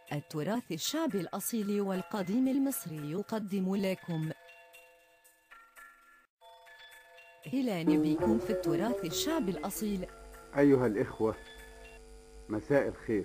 التراث الشعبي الأصيل والقديم المصري يقدم لكم هلال بكم في التراث الشعبي الأصيل أيها الإخوة مساء الخير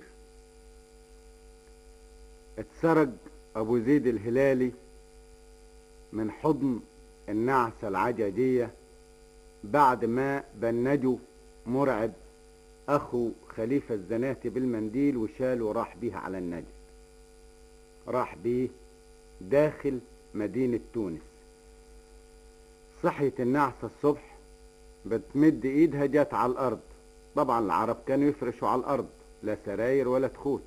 اتسرج أبو زيد الهلالي من حضن النعسة العججية بعد ما بنجوا مرعب أخو خليفة الزناتي بالمنديل وشاله وراح بيه على النجد راح بيه داخل مدينة تونس صحيت النعسة الصبح بتمد ايدها جت على الارض طبعا العرب كانوا يفرشوا على الارض لا سراير ولا تخوت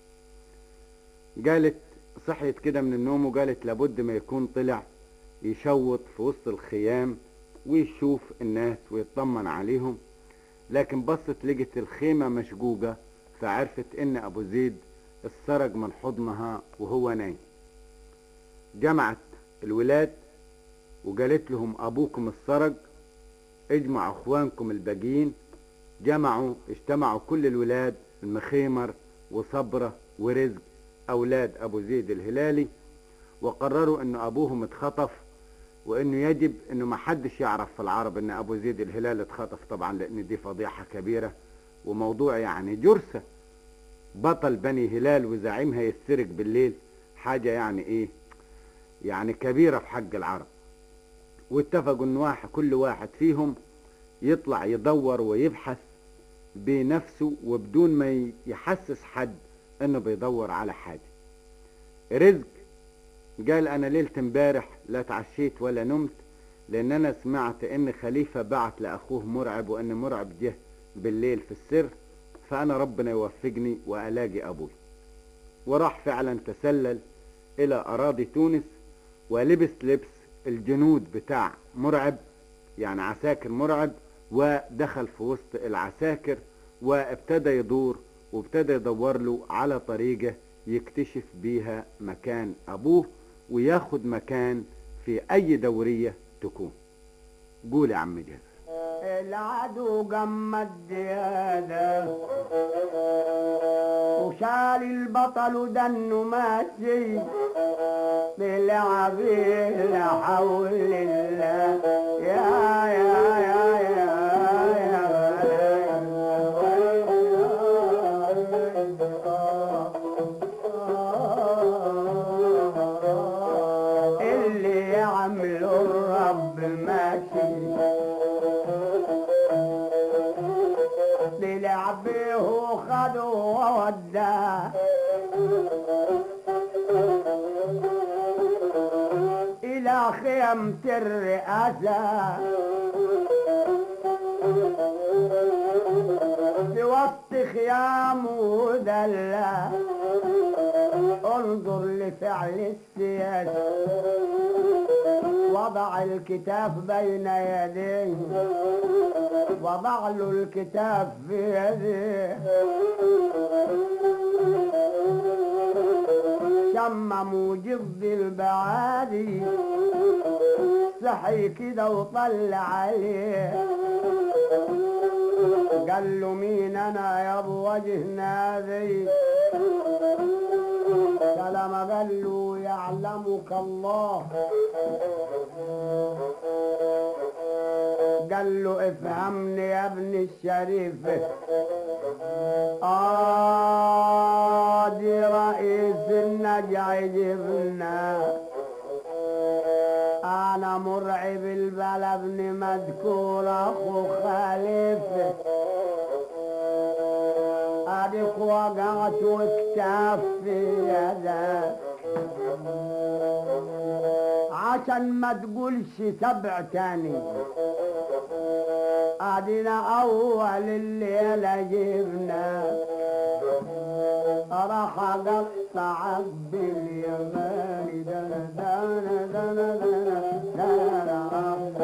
قالت صحيت كده من النوم وقالت لابد ما يكون طلع يشوط في وسط الخيام ويشوف الناس ويطمن عليهم لكن بصت لقت الخيمة مشقوقة فعرفت ان ابو زيد السرج من حضنها وهو نايم جمعت الولاد وقالت لهم ابوكم السرج اجمعوا اخوانكم الباقيين جمعوا اجتمعوا كل الولاد المخيمر وصبرة ورزق اولاد ابو زيد الهلالي وقرروا ان ابوهم اتخطف وانه يجب انه ما حدش يعرف في العرب ان ابو زيد الهلال اتخطف طبعا لان دي فضيحة كبيرة وموضوع يعني جرسة بطل بني هلال وزعيمها يسرق بالليل حاجة يعني ايه يعني كبيرة في حق العرب واتفقوا ان واحد كل واحد فيهم يطلع يدور ويبحث بنفسه وبدون ما يحسس حد انه بيدور على حاجة رزق قال انا ليلة امبارح لا تعشيت ولا نمت لان انا سمعت ان خليفة بعت لاخوه مرعب وان مرعب جه بالليل في السر فانا ربنا يوفقني والاقي ابوي وراح فعلا تسلل الى اراضي تونس ولبس لبس الجنود بتاع مرعب يعني عساكر مرعب ودخل في وسط العساكر وابتدى يدور وابتدى يدور له على طريقة يكتشف بيها مكان ابوه وياخد مكان في اي دورية تكون قول يا عم جابر العدو جمد دياده وشال البطل دنه ماشي بلعب لا حول الله يا يا يا يا يا اللي يعمله الرب ماشي للعبه خده ووداه إلى خيمة الرئاسة في وسط خيام ودلة انظر لفعل السياسة وضع الكتاب بين يديه وضع له الكتاب في يديه شمموا جفد البعادي صحي كده وطلع عليه قال له مين انا يا ابو وجه نادي سلام قال له يعلمك الله قال له افهمني يا ابن الشريف آه دي رئيس النجع جبنا أنا مرعب البلا ابن مذكور أخو خليفة أديك وقعت واكتاف في يدك عشان ما تقولش سبع تاني ادينا اول الليله جبنا راح اقطع باليماني دنا دنا دنا دنا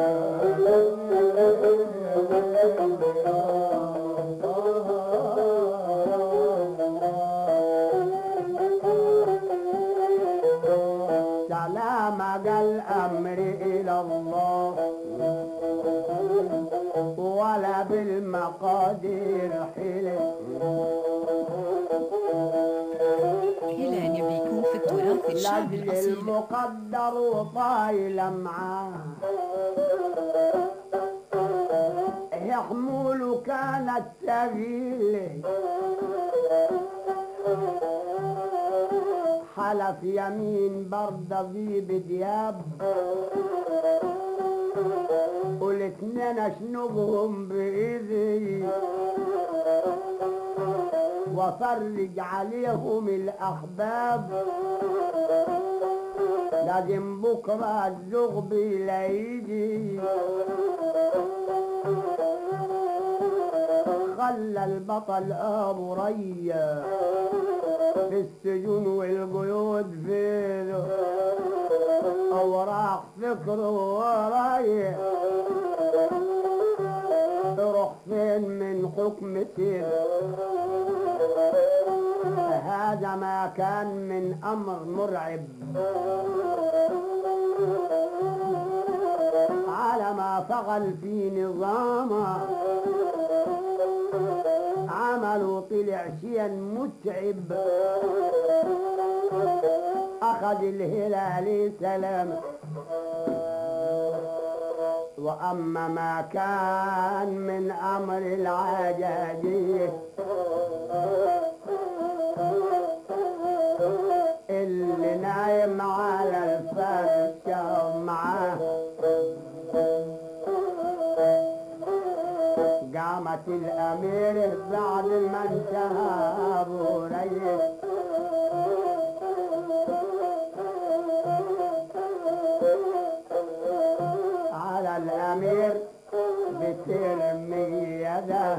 سلام قال امري الى الله ولا بالمقادير حلف الشعب لاجل الأصيل المقدر وطايله معاه هي حموله كانت ثقيله حلف يمين برضه في بدياب والاتنين اشنبهم بايدي وفرج عليهم الاحباب لازم بكره الزغب لا يجي خلى البطل ابو ريا في السجون والقيود فيه اوراق فكره ورايح تروح فين من حكم سير هذا ما كان من امر مرعب على ما فغل في نظامه عملوا طلع شيئا متعب اخذ الهلال سلام واما ما كان من امر العجاجيه اللي نايم على الفرشة ومعاه قامت الأمير بعد ما انتهى أبو ريس على الأمير بترمي يده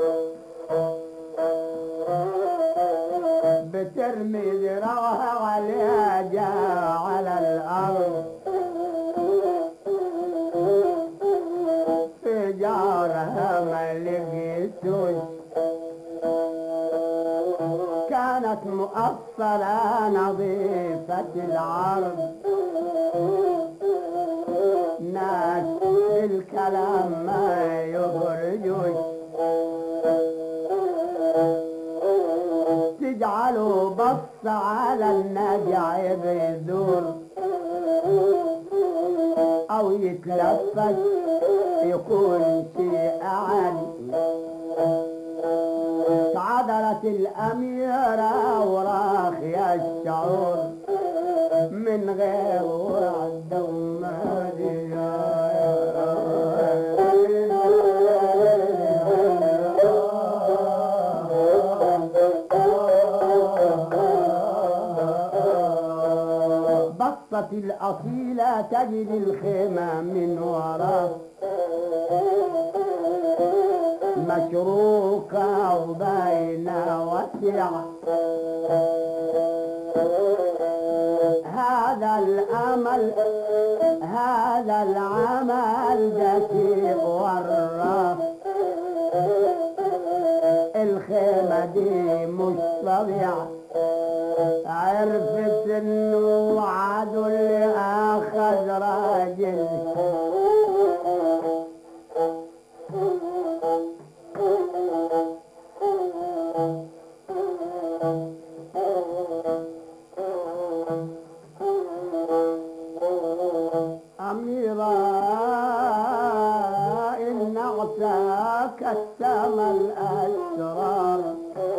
بترمي ذراعها عليها جاء على الأرض في جارها ما لقيتوش كانت مؤصلة نظيفة العرض ناس بالكلام ما يخرجوش تجعله بص على النجع بيدور او يتلفت يكون شيء عادي عذرت الأميرة وراخي الشعور من غير وعد بصت الأصيلة تجد الخيمة من وراه مشروكة وباينة واسعة هذا الأمل هذا العمل دقيق وراه الخيمة دي مش طبيعة عرفت انه عدو اللي اخذ راجل أميرة إن أعطاك السما الأسرار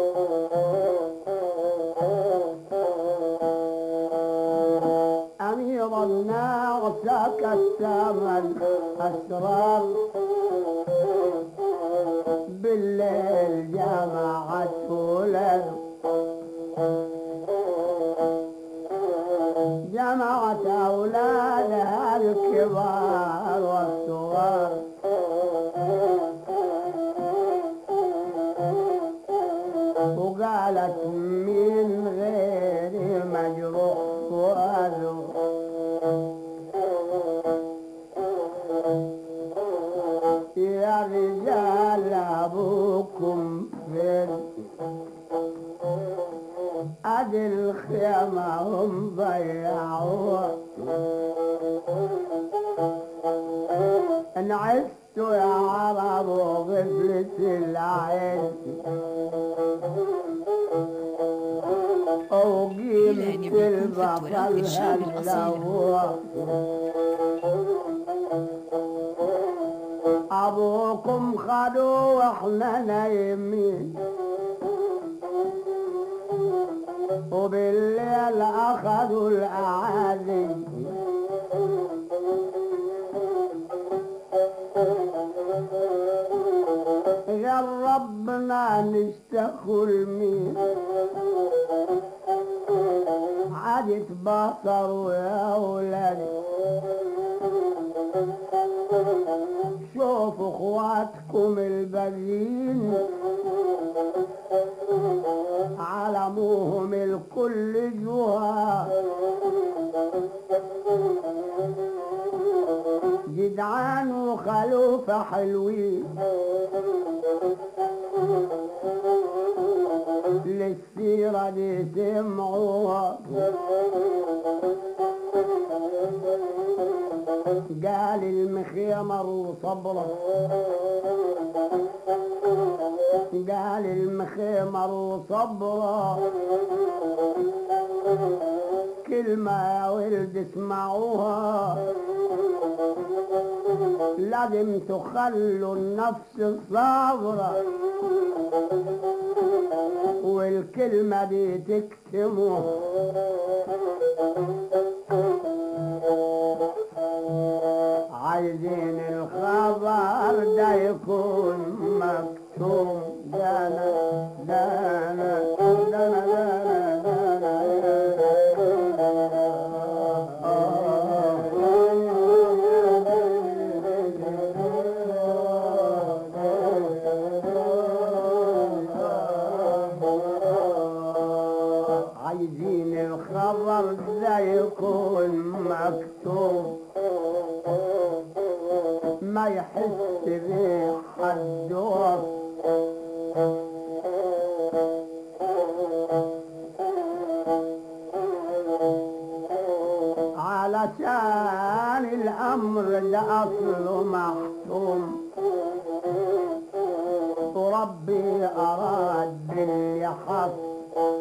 أميرا نعتك السما الأسرار بالليل جمعت ولد جمعت أولادها الكبار والصغار وقالت من غير مجروح فؤاده يا رجال أبوكم فين أدي الخيمة هم ضيعوها انعست يا عرب وغفلت العين وجي الجيلاني بيكون في التراث الشعبي الأصيل أبوكم خدوا وإحنا نايمين وبالليل أخذوا الأعادي جربنا نشتغل مين عادت بصر يا ولادي شوفوا اخواتكم الباقيين علموهم الكل جوا جدعان وخلوفة حلوين للسيرة دي سمعوها قال المخيمر وصبرة قال المخيمر وصبرة كلمة يا ولد اسمعوها لازم تخلوا النفس صابرة والكلمة دي تكتموها عايزين الخبر ده يكون مكتوم دانا دانا دانا دانا عايزين الخبر ده يكون مكتوب ما يحس بيه حد وصف علشان الأمر ده أصله محتوم وربي أراد باللي حصل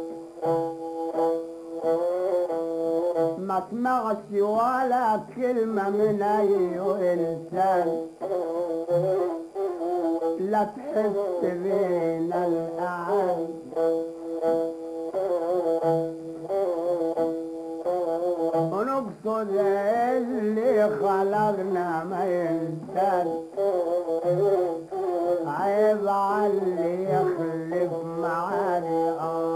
ما سمعش ولا كلمة من أي إنسان لا تحس بينا الأعان ونقصد اللي خلقنا ما إنسان عيب على اللي يخلف معاني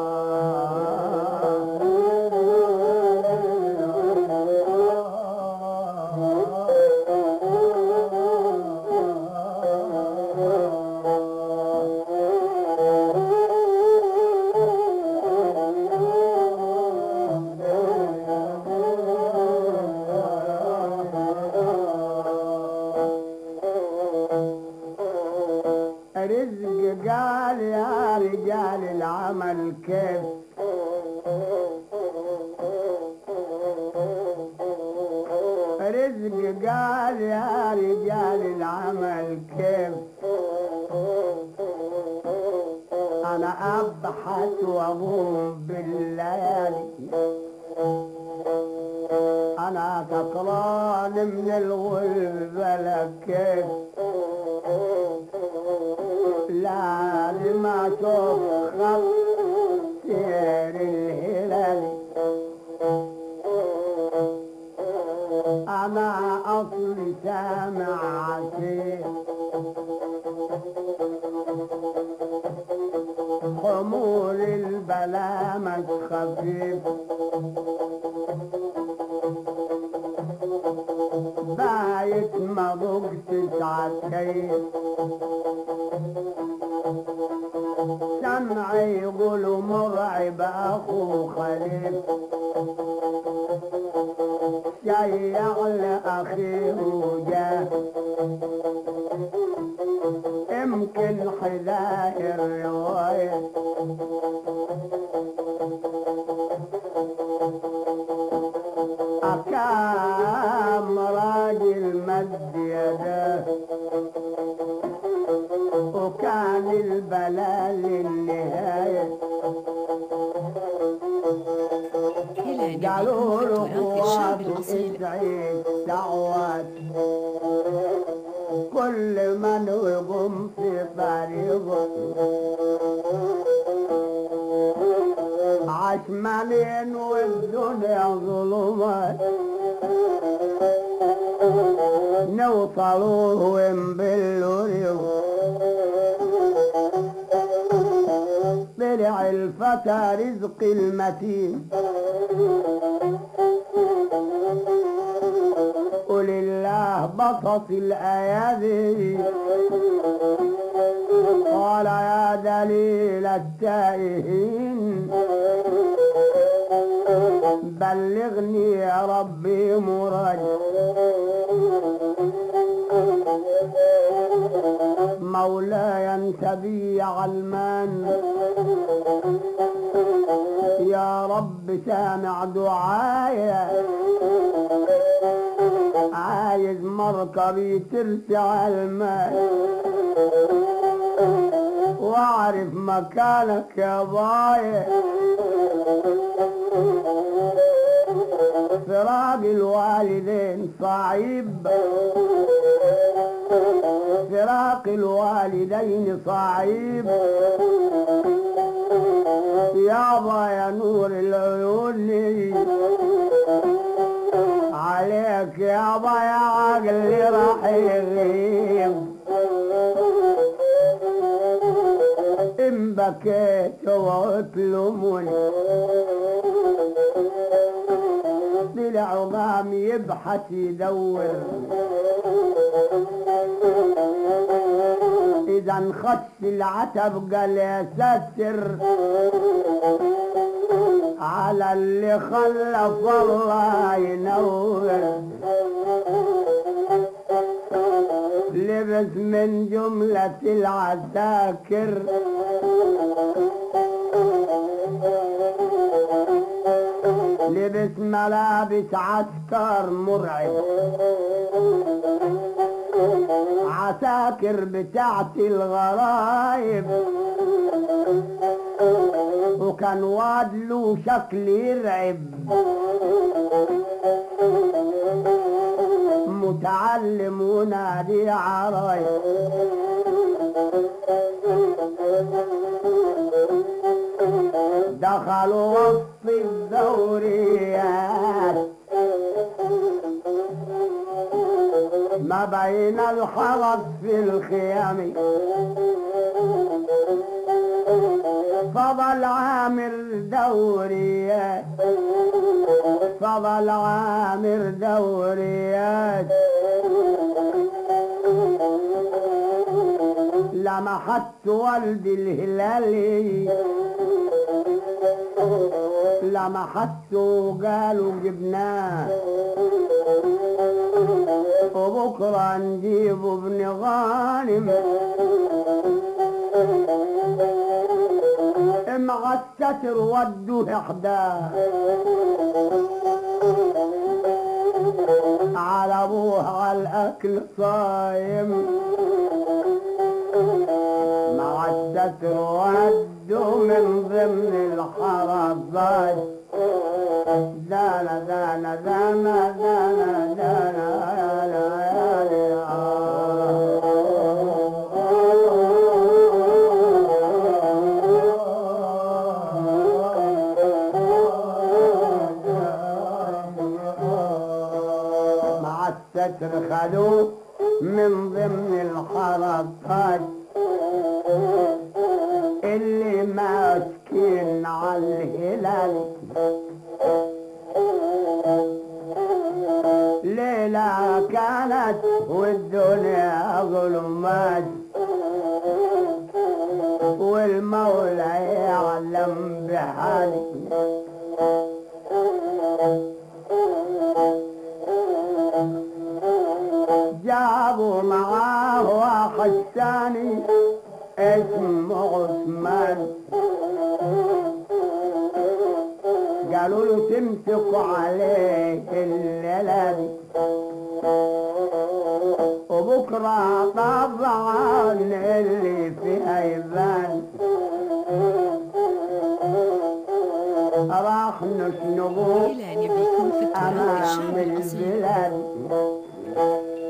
رزق قال يا رجال العمل كيف رزق قال يا رجال العمل كيف انا ابحث واقوم بالليالي انا سكران من الغلبة كيف لازم اشوف خط سير الهلال انا اصلي سامع عسير خمول البلا مش خفيف بايت ما ضقتش عالكيف سمعي يقولوا مرعب اخو خليل شيع لاخيه وجاه يمكن حذاء الروايه أكام راجل مد يده وكان البلاء للنهاية أهلا قالوا بكم له في تراث الشعب قوات الأصيل ادعي دعوات كل من يقوم في طريقه عشمانين والدنيا ظلمات نوصلوهم باللوريو طلع الفتى رزق المتين ولله بسط الأيادي قال يا دليل التائهين بلغني يا ربي مراد مولاي انت بي علمان يا رب سامع دعايا عايز مركبي ترجع الماء واعرف مكانك يا ضايع فراق الوالدين صعيب فراق الوالدين صعيب يابا يا نور العيون عليك يابا يا عقلي راح يغيب إن بكيت وتلومني طلع قام يبحث يدور إذا انخش العتب قال يا ساتر على اللي خلف الله ينور لبس من جملة العساكر لبس ملابس عسكر مرعب عساكر بتاعت الغرايب وكان واد له شكل يرعب متعلم ونادي عرايب دخلوا وسط الدوريات ما بين الحرس في الخيام فضل عامر دوريات فضل عامر دوريات لمحت والد الهلالي لمحته قالوا جبناه وبكرة نجيب ابن غانم مع الستر ودوا إحداه على ابوه على الاكل صايم مع الستر ودوا من ضمن الحربات دانا دانا دانا دانا دانا يا ليالي مع الستر خدوه من ضمن الحركات اللي ماسكين على الهلال ليلة كانت والدنيا ظلمات والمولى يعلم بحالي جابوا معاه واحد ثاني اسمه عثمان قالوا له تمسكوا عليه الليلة دي وبكرة طبعا اللي فيها يبان راح نسنبه الهلالي بيكون في التراث أمام الشعبي الأصيل البلاد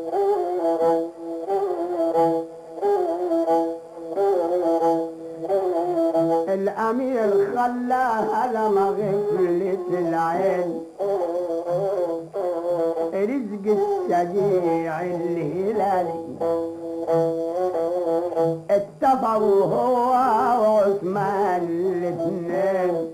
الأمير خلاها لما غفلت العين رزق الشجيع الهلالي اتفقوا هو وعثمان الاثنين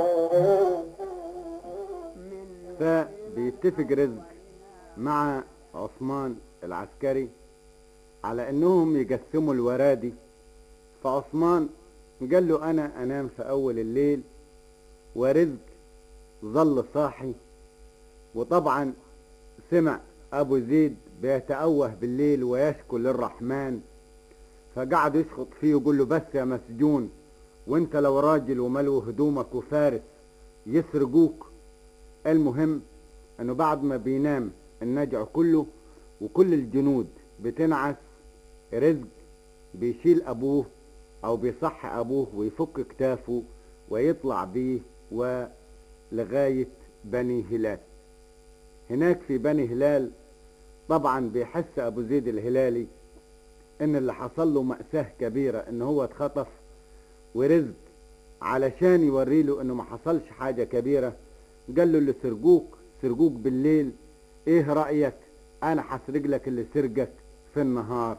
فبيتفق رزق مع عثمان العسكري على انهم يقسموا الورادي فعثمان قال له انا انام في اول الليل ورزق ظل صاحي وطبعا سمع ابو زيد بيتأوه بالليل ويشكو للرحمن فقعد يشخط فيه ويقول له بس يا مسجون وانت لو راجل وملو هدومك وفارس يسرقوك المهم انه بعد ما بينام النجع كله وكل الجنود بتنعس رزق بيشيل ابوه او بيصح ابوه ويفك كتافه ويطلع بيه ولغاية بني هلال هناك في بني هلال طبعا بيحس ابو زيد الهلالي ان اللي حصل له مأساة كبيرة ان هو اتخطف ورزق علشان يوري له انه ما حصلش حاجة كبيرة قال له اللي سرقوك سرقوك بالليل ايه رأيك انا حسرق لك اللي سرقك في النهار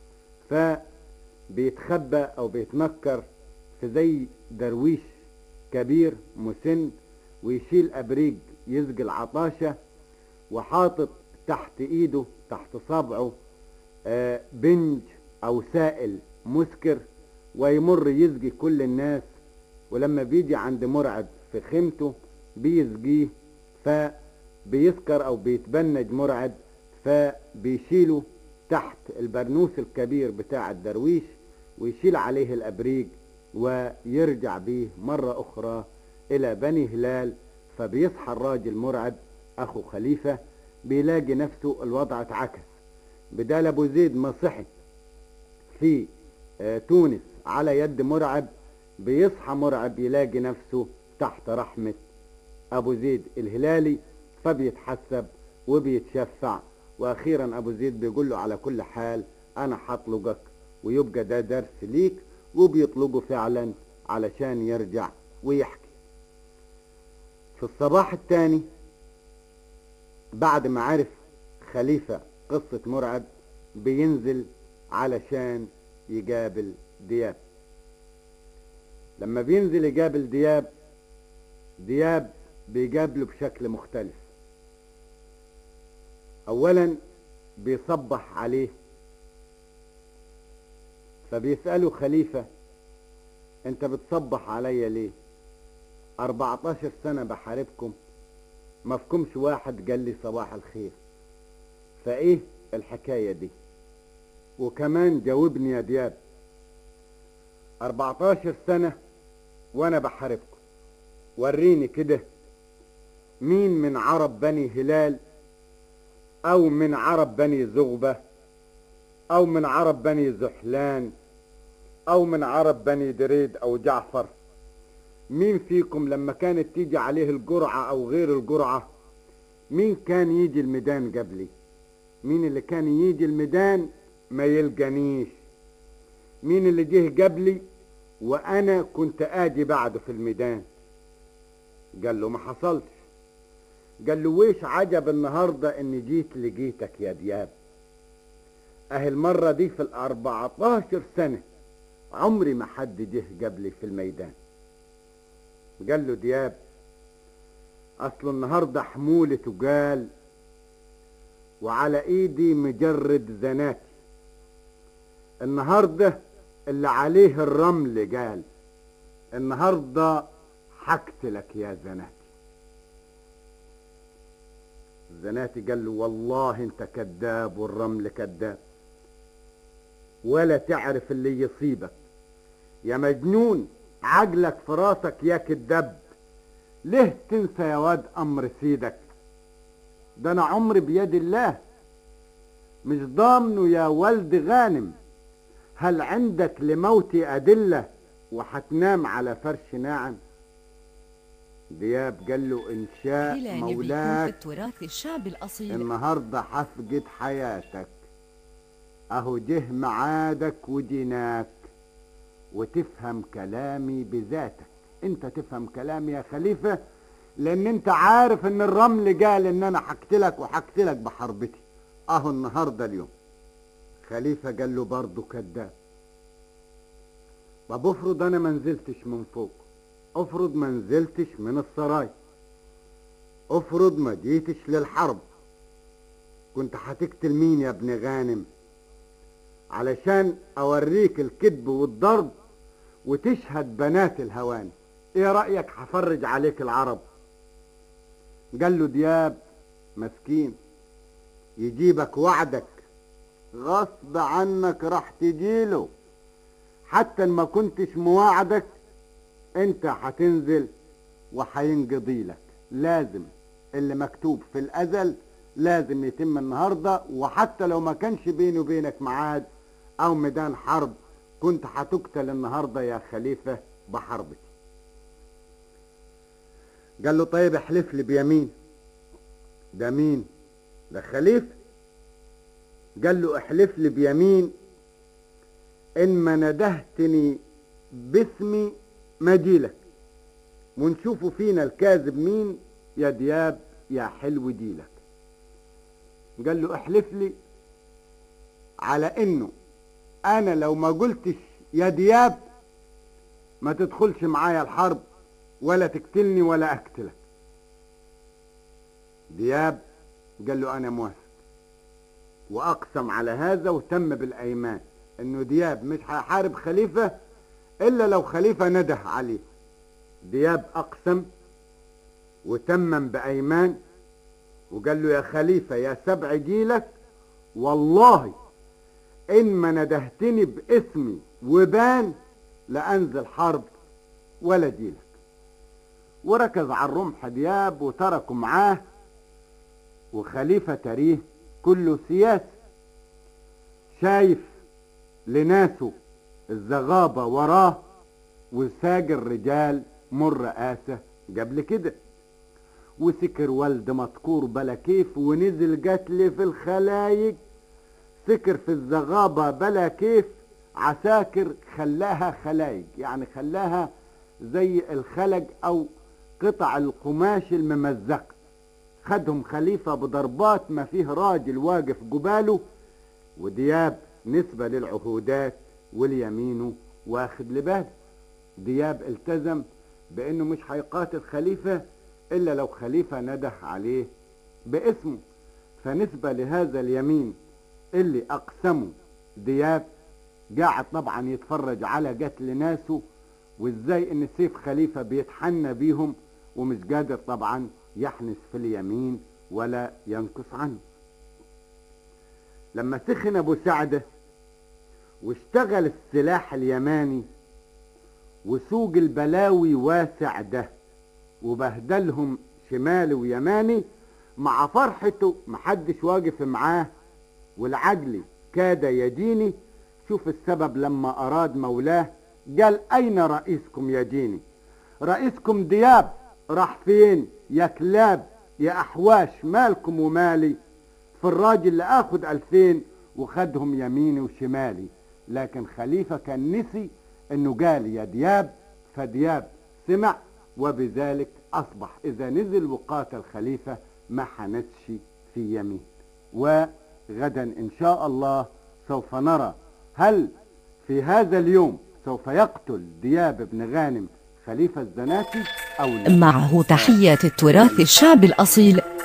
فبيتخبى او بيتنكر في زي درويش كبير مسن ويشيل ابريج يسقي العطاشة وحاطط تحت ايده تحت صابعه آه، بنج او سائل مسكر ويمر يسقي كل الناس ولما بيجي عند مرعب في خيمته بيسقيه فبيسكر او بيتبنج مرعب فبيشيله تحت البرنوس الكبير بتاع الدرويش ويشيل عليه الابريج ويرجع بيه مرة اخرى الى بني هلال فبيصحى الراجل مرعب اخو خليفة بيلاقي نفسه الوضع اتعكس بدال ابو زيد ما صحي في آه، تونس على يد مرعب بيصحى مرعب يلاقي نفسه تحت رحمة ابو زيد الهلالي فبيتحسب وبيتشفع واخيرا ابو زيد بيقول له على كل حال انا هطلقك ويبقى ده درس ليك وبيطلقه فعلا علشان يرجع ويحكي في الصباح الثاني بعد ما عرف خليفة قصة مرعب بينزل علشان يقابل دياب لما بينزل يقابل دياب دياب بيقابله بشكل مختلف اولا بيصبح عليه فبيسأله خليفة انت بتصبح عليا ليه 14 سنة بحاربكم ما فيكمش واحد قال لي صباح الخير فايه الحكاية دي وكمان جاوبني يا دياب 14 سنة وانا بحاربكم وريني كده مين من عرب بني هلال او من عرب بني زغبة او من عرب بني زحلان او من عرب بني دريد او جعفر مين فيكم لما كانت تيجي عليه الجرعة او غير الجرعة مين كان يجي الميدان قبلي مين اللي كان يجي الميدان ما يلقانيش مين اللي جه قبلي وانا كنت اجي بعده في الميدان قال له ما حصلش قال له ويش عجب النهاردة اني جيت لقيتك يا دياب اهي المرة دي في الاربعتاشر سنة عمري ما حد جه قبلي في الميدان قال له دياب اصل النهاردة حمولة وقال وعلى ايدي مجرد زناتي النهاردة اللي عليه الرمل قال النهاردة حكت لك يا زناتي زناتي قال له والله انت كذاب والرمل كذاب ولا تعرف اللي يصيبك يا مجنون عقلك في راسك يا كداب ليه تنسى يا واد امر سيدك ده انا عمري بيد الله مش ضامنه يا ولد غانم هل عندك لموتي أدلة وحتنام على فرش ناعم دياب قال له إن شاء خلاني بيكون في مولاك التراث الشعبي الأصيل النهاردة حفقد حياتك اهو جه معادك وجيناك وتفهم كلامي بذاتك انت تفهم كلامي يا خليفة لان انت عارف ان الرمل قال ان انا حكتلك وحكتلك بحربتي اهو النهاردة اليوم خليفة قال له برضه كذاب طب افرض انا ما نزلتش من فوق افرض ما نزلتش من السراي افرض ما جيتش للحرب كنت هتقتل مين يا ابن غانم علشان اوريك الكذب والضرب وتشهد بنات الهوان ايه رأيك هفرج عليك العرب قال له دياب مسكين يجيبك وعدك غصب عنك راح تجيله حتى إن ما كنتش مواعدك انت هتنزل وهينقضي لك لازم اللي مكتوب في الازل لازم يتم النهارده وحتى لو ما كانش بيني وبينك ميعاد او ميدان حرب كنت هتقتل النهارده يا خليفه بحربتي قال له طيب احلف لي بيمين ده مين ده خليفه قال له احلف لي بيمين ان ما ندهتني باسمي ما جيلك ونشوفوا فينا الكاذب مين يا دياب يا حلو ديلك قال له احلف لي على انه انا لو ما قلتش يا دياب ما تدخلش معايا الحرب ولا تقتلني ولا اقتلك دياب قال له انا موافق واقسم على هذا وتم بالايمان انه دياب مش هيحارب خليفه الا لو خليفه نده عليه دياب اقسم وتمم بايمان وقال له يا خليفه يا سبع جيلك والله ان ما ندهتني باسمي وبان لانزل حرب ولا جيلك وركز على الرمح دياب وتركوا معاه وخليفه تاريه كله سياسي شايف لناسه الزغابة وراه وساج الرجال مر رئاسة قبل كده وسكر والد مذكور بلا كيف ونزل قتل في الخلايق سكر في الزغابة بلا كيف عساكر خلاها خلايق يعني خلاها زي الخلق او قطع القماش الممزق خدهم خليفة بضربات ما فيه راجل واقف قباله ودياب نسبة للعهودات واليمين واخد لباله دياب التزم بانه مش هيقاتل خليفة الا لو خليفة نده عليه باسمه فنسبة لهذا اليمين اللي اقسمه دياب قاعد طبعا يتفرج على قتل ناسه وازاي ان سيف خليفة بيتحنى بيهم ومش قادر طبعا يحنس في اليمين ولا ينقص عنه لما سخن ابو سعده واشتغل السلاح اليماني وسوق البلاوي واسع ده وبهدلهم شمالي ويماني مع فرحته محدش واقف معاه والعجل كاد يديني شوف السبب لما اراد مولاه قال اين رئيسكم يديني رئيسكم دياب راح فين يا كلاب يا احواش مالكم ومالي في الراجل اللي اخد الفين وخدهم يميني وشمالي لكن خليفة كان نسي انه قال يا دياب فدياب سمع وبذلك اصبح اذا نزل وقاتل خليفة ما حنتش في يمين وغدا ان شاء الله سوف نرى هل في هذا اليوم سوف يقتل دياب بن غانم خليفة الزناتي او لا معه تحيات التراث الشعبي الأصيل